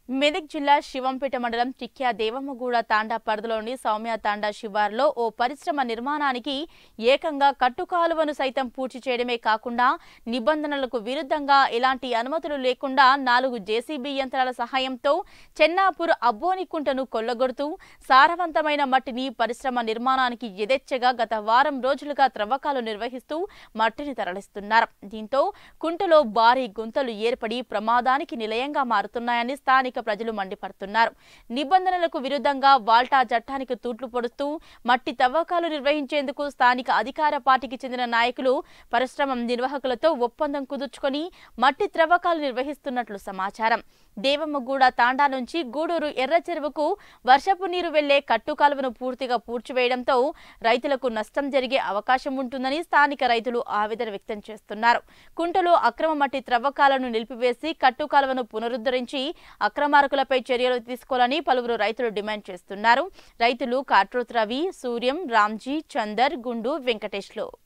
మెదక్ జిల్లా శివంపేట మండలం చిక్యా దేవమ్మగూడ తాండా పరిధిలోని సౌమ్య తాండా శివారులో ఓ పరిశ్రమ నిర్మాణానికి ఏకంగా కట్టుకాలువను సైతం పూర్తి చేయడమే కాకుండా నిబంధనలకు విరుద్ధంగా ఎలాంటి అనుమతులు లేకుండా నాలుగు జేసీబీ యంత్రాల సహాయంతో చెన్నాపూర్ అబ్బోని కుంటను కొల్లగొడుతూ సారవంతమైన మట్టిని పరిశ్రమ నిర్మాణానికి యథేచ్ఛగా గత వారం రోజులుగా త్రవ్వకాలు నిర్వహిస్తూ మట్టిని తరలిస్తున్నారు దీంతో కుంటలో భారీ గుంతలు ఏర్పడి ప్రమాదానికి నిలయంగా మారుతున్నాయని స్థానిక ప్రజలు మండిపడుతున్నారు నిబంధనలకు విరుద్ధంగా వాల్టా చట్టానికి తూట్లు పొడుస్తూ మట్టి తవ్వకాలు నిర్వహించేందుకు స్థానిక అధికార పార్టీకి చెందిన నాయకులు పరిశ్రమ నిర్వాహకులతో ఒప్పందం కుదుర్చుకొని మట్టి త్రవ్వకాలు నిర్వహిస్తున్నట్లు సమాచారం దేవమ్మగూడ తాండా నుంచి గూడూరు ఎర్ర చెరువుకు వర్షపు నీరు వెళ్లే కట్టుకాలువను పూర్తిగా పూడ్చివేయడంతో రైతులకు నష్టం జరిగే అవకాశం ఉంటుందని స్థానిక రైతులు ఆవేదన వ్యక్తం చేస్తున్నారు కుంటలో అక్రమ మట్టి త్రవ్వకాలను నిలిపివేసి కట్టుకాలువను పునరుద్ధరించి అక్రమార్కులపై చర్యలు తీసుకోవాలని పలువురు రైతులు డిమాండ్ చేస్తున్నారు రైతులు కాట్రోత్ రవి సూర్యం రామ్జీ చందర్ గుండు వెంకటేష్లు